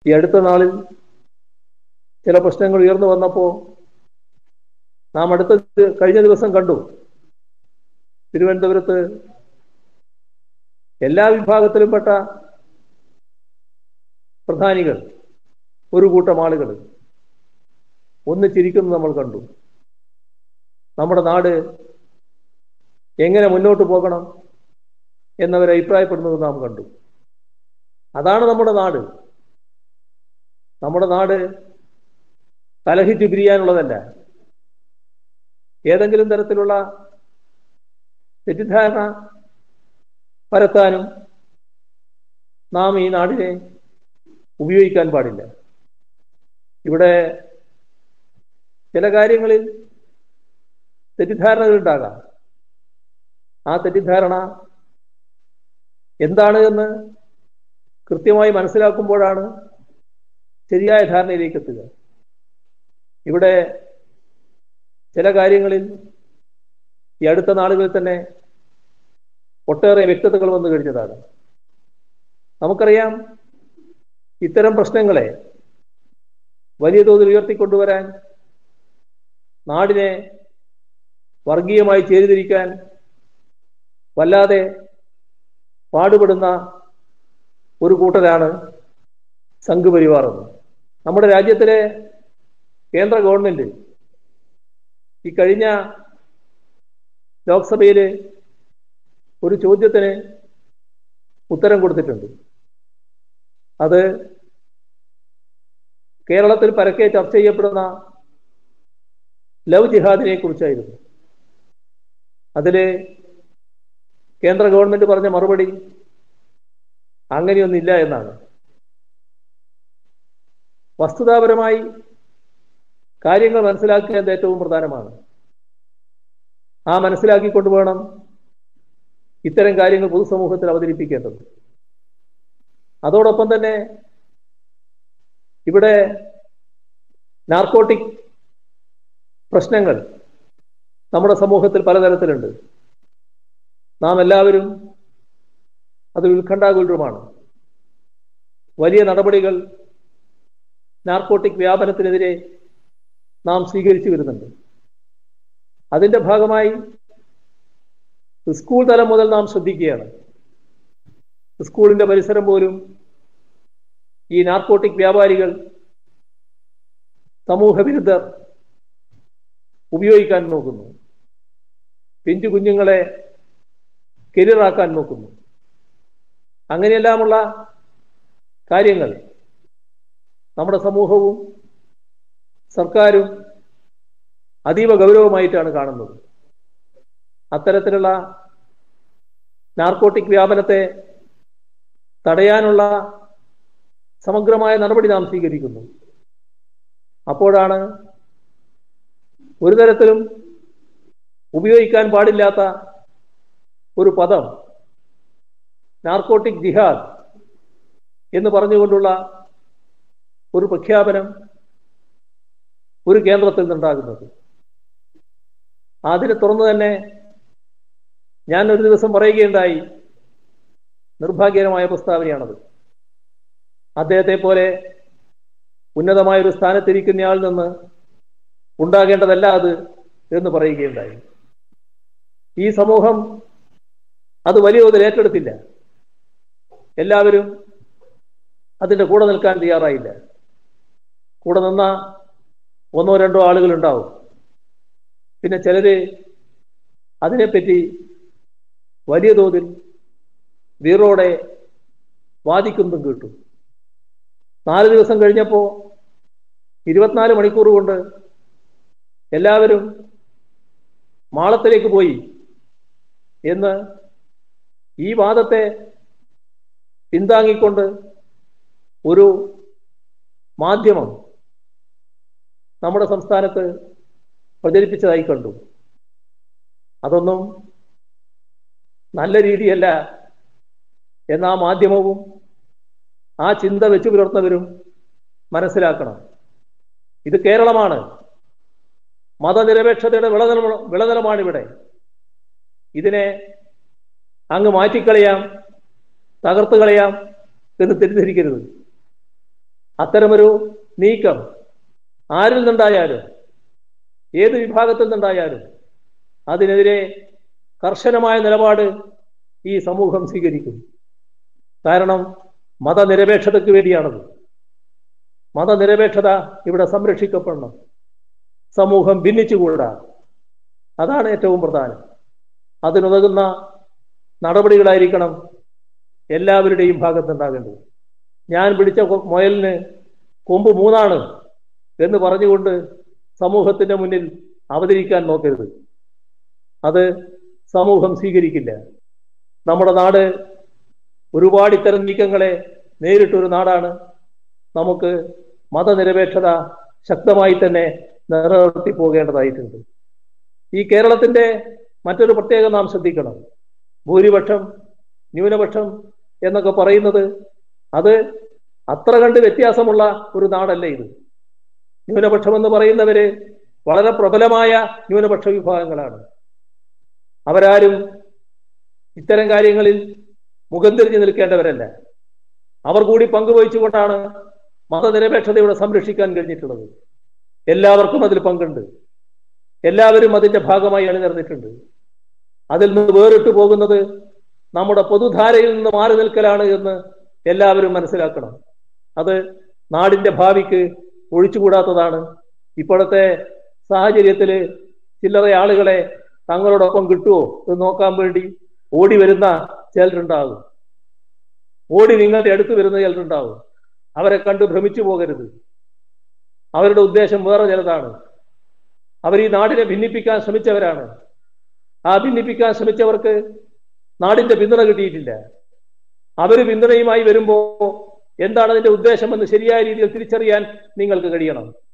ഈ അടുത്ത നാളിൽ ചില പ്രശ്നങ്ങൾ ഉയർന്നു വന്നപ്പോൾ നാം അടുത്ത ദി- കഴിഞ്ഞ ദിവസം കണ്ടു തിരുവനന്തപുരത്ത് എല്ലാ വിഭാഗത്തിലുംപ്പെട്ട പ്രധാനികൾ ഒരു കൂട്ടം ആളുകൾ ഒന്നിച്ചിരിക്കുന്നത് നമ്മൾ കണ്ടു നമ്മുടെ നാട് എങ്ങനെ മുന്നോട്ട് പോകണം എന്നവർ അഭിപ്രായപ്പെടുന്നത് നാം കണ്ടു അതാണ് നമ്മുടെ നാട് നമ്മുടെ നാട് കലഹിച്ച് പിരിയാനുള്ളതല്ല ഏതെങ്കിലും തരത്തിലുള്ള തെറ്റിദ്ധാരണ പരത്താനും നാം ഈ നാടിനെ ഉപയോഗിക്കാൻ പാടില്ല ഇവിടെ ചില കാര്യങ്ങളിൽ തെറ്റിദ്ധാരണകൾ ഉണ്ടാകാം ആ തെറ്റിദ്ധാരണ എന്താണ് എന്ന് കൃത്യമായി മനസ്സിലാക്കുമ്പോഴാണ് ശരിയായ ധാരണയിലേക്ക് എത്തുക ഇവിടെ ചില കാര്യങ്ങളിൽ ഈ അടുത്ത നാളുകളിൽ തന്നെ ഒട്ടേറെ വ്യക്തതകൾ വന്നു കഴിഞ്ഞതാണ് നമുക്കറിയാം ഇത്തരം പ്രശ്നങ്ങളെ വലിയ തോതിൽ ഉയർത്തിക്കൊണ്ടുവരാൻ നാടിനെ വർഗീയമായി ചേരിതിരിക്കാൻ വല്ലാതെ പാടുപെടുന്ന ഒരു കൂട്ടരാണ് സംഘപരിവാർ എന്ന് നമ്മുടെ രാജ്യത്തിലെ കേന്ദ്ര ഗവൺമെന്റ് ഈ കഴിഞ്ഞ ലോക്സഭയിൽ ഒരു ചോദ്യത്തിന് ഉത്തരം കൊടുത്തിട്ടുണ്ട് അത് കേരളത്തിൽ പരക്കെ ചർച്ച ചെയ്യപ്പെടുന്ന ലവ് ജിഹാദിനെ കുറിച്ചായിരുന്നു അതില് കേന്ദ്ര ഗവൺമെന്റ് പറഞ്ഞ മറുപടി അങ്ങനെയൊന്നില്ല എന്നാണ് വസ്തുതാപരമായി കാര്യങ്ങൾ മനസ്സിലാക്കേണ്ടത് ഏറ്റവും പ്രധാനമാണ് ആ മനസ്സിലാക്കിക്കൊണ്ട് വേണം ഇത്തരം കാര്യങ്ങൾ പൊതുസമൂഹത്തിൽ അവതരിപ്പിക്കേണ്ടത് അതോടൊപ്പം തന്നെ ഇവിടെ നാർക്കോട്ടിക് പ്രശ്നങ്ങൾ നമ്മുടെ സമൂഹത്തിൽ പലതരത്തിലുണ്ട് നാം എല്ലാവരും അത് ഉത്കണ്ഠാകുലരുമാണ് വലിയ നടപടികൾ നാർക്കോട്ടിക് വ്യാപനത്തിനെതിരെ നാം സ്വീകരിച്ചു വരുന്നുണ്ട് അതിന്റെ ഭാഗമായി സ്കൂൾ തലം മുതൽ നാം ശ്രദ്ധിക്കുകയാണ് സ്കൂളിന്റെ പരിസരം പോലും ഈ നാർക്കോട്ടിക് വ്യാപാരികൾ സമൂഹ വിരുദ്ധർ ഉപയോഗിക്കാൻ നോക്കുന്നു പിഞ്ചു കുഞ്ഞുങ്ങളെ കരിയറാക്കാൻ നോക്കുന്നു അങ്ങനെയെല്ലാമുള്ള കാര്യങ്ങൾ നമ്മുടെ സമൂഹവും സർക്കാരും അതീവ ഗൗരവമായിട്ടാണ് കാണുന്നത് അത്തരത്തിലുള്ള നാർക്കോട്ടിക് വ്യാപനത്തെ തടയാനുള്ള സമഗ്രമായ നടപടി നാം സ്വീകരിക്കുന്നു അപ്പോഴാണ് ഒരു തരത്തിലും ഉപയോഗിക്കാൻ പാടില്ലാത്ത ഒരു പദം നാർക്കോട്ടിക് ജിഹാദ് എന്ന് പറഞ്ഞുകൊണ്ടുള്ള ഒരു പ്രഖ്യാപനം ഒരു കേന്ദ്രത്തിൽ നിന്നുണ്ടാകുന്നത് അതിനെ തുറന്നു തന്നെ ഞാൻ ഒരു ദിവസം പറയുകയുണ്ടായി നിർഭാഗ്യകരമായ പ്രസ്താവനയാണത് അദ്ദേഹത്തെ പോലെ ഉന്നതമായ ഒരു സ്ഥാനത്തിരിക്കുന്നയാളിൽ നിന്ന് ഉണ്ടാകേണ്ടതല്ല അത് എന്ന് പറയുകയുണ്ടായി ഈ സമൂഹം അത് വലിയ തോതിൽ ഏറ്റെടുത്തില്ല എല്ലാവരും അതിന്റെ കൂടെ നിൽക്കാൻ തയ്യാറായില്ല കൂടെ നിന്ന ഒന്നോ രണ്ടോ ആളുകൾ ഉണ്ടാവും പിന്നെ ചിലര് അതിനെപ്പറ്റി വലിയ തോതിൽ വീറോടെ വാദിക്കുന്നതും കേട്ടു നാല് ദിവസം കഴിഞ്ഞപ്പോൾ ഇരുപത്തിനാല് മണിക്കൂർ കൊണ്ട് എല്ലാവരും മാളത്തിലേക്ക് പോയി എന്ന് ഈ വാദത്തെ പിന്താങ്ങിക്കൊണ്ട് ഒരു മാധ്യമം നമ്മുടെ സംസ്ഥാനത്ത് പ്രചരിപ്പിച്ചതായി കണ്ടു അതൊന്നും നല്ല രീതിയല്ല എന്ന ആ മാധ്യമവും ആ ചിന്ത വെച്ചു പുലർത്തുന്നവരും മനസ്സിലാക്കണം ഇത് കേരളമാണ് മതനിരപേക്ഷതയുടെ വിളനില വിളനിലമാണ് ഇവിടെ ഇതിനെ അങ്ങ് മാറ്റിക്കളയാം തകർത്ത് കളയാം എന്ന് തെറ്റിദ്ധരിക്കരുത് അത്തരമൊരു നീക്കം ആരിൽ നിന്നുണ്ടായാലും ഏത് വിഭാഗത്തിൽ നിന്നുണ്ടായാലും അതിനെതിരെ കർശനമായ നിലപാട് ഈ സമൂഹം സ്വീകരിക്കും കാരണം മതനിരപേക്ഷതയ്ക്ക് വേണ്ടിയാണത് മതനിരപേക്ഷത ഇവിടെ സംരക്ഷിക്കപ്പെടണം സമൂഹം ഭിന്നിച്ചുകൂടാ അതാണ് ഏറ്റവും പ്രധാനം അതിനുതകുന്ന നടപടികളായിരിക്കണം എല്ലാവരുടെയും ഭാഗത്തുണ്ടാകേണ്ടത് ഞാൻ പിടിച്ച കൊ- മുയലിന് കൊമ്പ് മൂന്നാണ് എന്ന് പറഞ്ഞുകൊണ്ട് സമൂഹത്തിന്റെ മുന്നിൽ അവതരിക്കാൻ നോക്കരുത് അത് സമൂഹം സ്വീകരിക്കില്ല നമ്മുടെ നാട് ഒരുപാട് ഇത്തരം നീക്കങ്ങളെ നേരിട്ടൊരു നാടാണ് നമുക്ക് മതനിരപേക്ഷത ശക്തമായി തന്നെ നിലനിർത്തി പോകേണ്ടതായിട്ടുണ്ട് ഈ കേരളത്തിന്റെ മറ്റൊരു പ്രത്യേകത നാം ശ്രദ്ധിക്കണം ഭൂരിപക്ഷം ന്യൂനപക്ഷം എന്നൊക്കെ പറയുന്നത് അത് അത്ര കണ്ട് വ്യത്യാസമുള്ള ഒരു നാടല്ല ഇത് ന്യൂനപക്ഷം എന്ന് പറയുന്നവര് വളരെ പ്രബലമായ ന്യൂനപക്ഷ വിഭാഗങ്ങളാണ് അവരാരും ഇത്തരം കാര്യങ്ങളിൽ മുഖം തിരിഞ്ഞു നിൽക്കേണ്ടവരല്ല അവർ കൂടി പങ്കുവഹിച്ചുകൊണ്ടാണ് മതനിരപേക്ഷത ഇവിടെ സംരക്ഷിക്കാൻ കഴിഞ്ഞിട്ടുള്ളത് എല്ലാവർക്കും അതിൽ പങ്കുണ്ട് എല്ലാവരും അതിന്റെ ഭാഗമായി അണിനിരന്നിട്ടുണ്ട് അതിൽ നിന്ന് വേറിട്ട് പോകുന്നത് നമ്മുടെ പൊതുധാരയിൽ നിന്ന് മാറി നിൽക്കലാണ് എന്ന് എല്ലാവരും മനസ്സിലാക്കണം അത് നാടിന്റെ ഭാവിക്ക് ഒഴിച്ചുകൂടാത്തതാണ് ഇപ്പോഴത്തെ സാഹചര്യത്തില് ചില്ലറ ആളുകളെ തങ്ങളോടൊപ്പം കിട്ടുമോ എന്ന് നോക്കാൻ വേണ്ടി ഓടി വരുന്ന ചിലരുണ്ടാകും ഓടി നിങ്ങളുടെ അടുത്ത് വരുന്ന ചിലരുണ്ടാകും അവരെ കണ്ട് ഭ്രമിച്ചു പോകരുത് അവരുടെ ഉദ്ദേശം വേറെ ചിലതാണ് അവർ ഈ നാടിനെ ഭിന്നിപ്പിക്കാൻ ശ്രമിച്ചവരാണ് ആ ഭിന്നിപ്പിക്കാൻ ശ്രമിച്ചവർക്ക് നാടിന്റെ പിന്തുണ കിട്ടിയിട്ടില്ല അവര് പിന്തുണയുമായി വരുമ്പോ എന്താണ് അതിന്റെ ഉദ്ദേശമെന്ന് ശരിയായ രീതിയിൽ തിരിച്ചറിയാൻ നിങ്ങൾക്ക് കഴിയണം